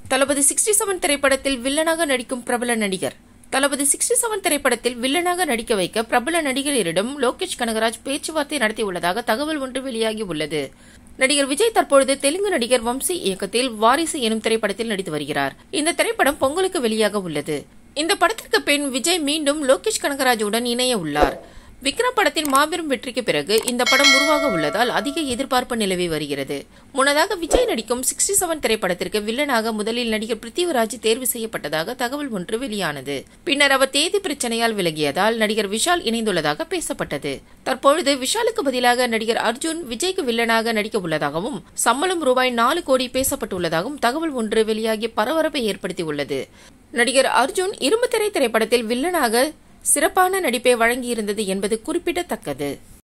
தளபதி sixty seven திரைப்படத்தில் வில்லனாக நடிக்கும் பிரபல நடிகர் தளபதி சிக்ஸ்டி செவன் திரைப்படத்தில் வில்லனாக நடிக்க வைக்க பிரபல நடிகரிடம் லோகேஷ் கனகராஜ் பேச்சுவார்த்தை நடத்தியுள்ளதாக தகவல் ஒன்று வெளியாகி உள்ளது நடிகர் விஜய் தற்பொழுது தெலுங்கு நடிகர் வம்சி இயக்கத்தில் வாரிசு எனும் திரைப்படத்தில் நடித்து வருகிறார் இந்த திரைப்படம் பொங்கலுக்கு வெளியாக உள்ளது இந்த படத்திற்கு பின் விஜய் மீண்டும் லோகேஷ் கனகராஜுடன் இணைய உள்ளார் விக்ரம் படத்தின் மாபெரும் வெற்றிக்கு பிறகு இந்த படம் உருவாக உள்ளதால் அதிக எதிர்பார்ப்பு நிலவி வருகிறது முன்னதாக விஜய் நடிக்கும் சிக்ஸ்டி செவன் திரைப்படத்திற்கு வில்லனாக முதலில் நடிகர் பிருத்திவிராஜ் தேர்வு செய்யப்பட்டதாக தகவல் ஒன்று வெளியானது பின்னர் அவர் தேதி பிரச்சனையால் விலகியதால் நடிகர் விஷால் இணைந்துள்ளதாக பேசப்பட்டது தற்பொழுது விஷாலுக்கு பதிலாக நடிகர் அர்ஜுன் விஜய்க்கு வில்லனாக நடிக்க உள்ளதாகவும் சம்பளம் ரூபாய் நாலு கோடி பேசப்பட்டுள்ளதாகவும் தகவல் ஒன்று வெளியாகி பரபரப்பை ஏற்படுத்தியுள்ளது நடிகர் அர்ஜுன் இரும்பு திரை திரைப்படத்தில் வில்லனாக சிறப்பான நடிப்பை வழங்கியிருந்தது என்பது குறிப்பிடத்தக்கது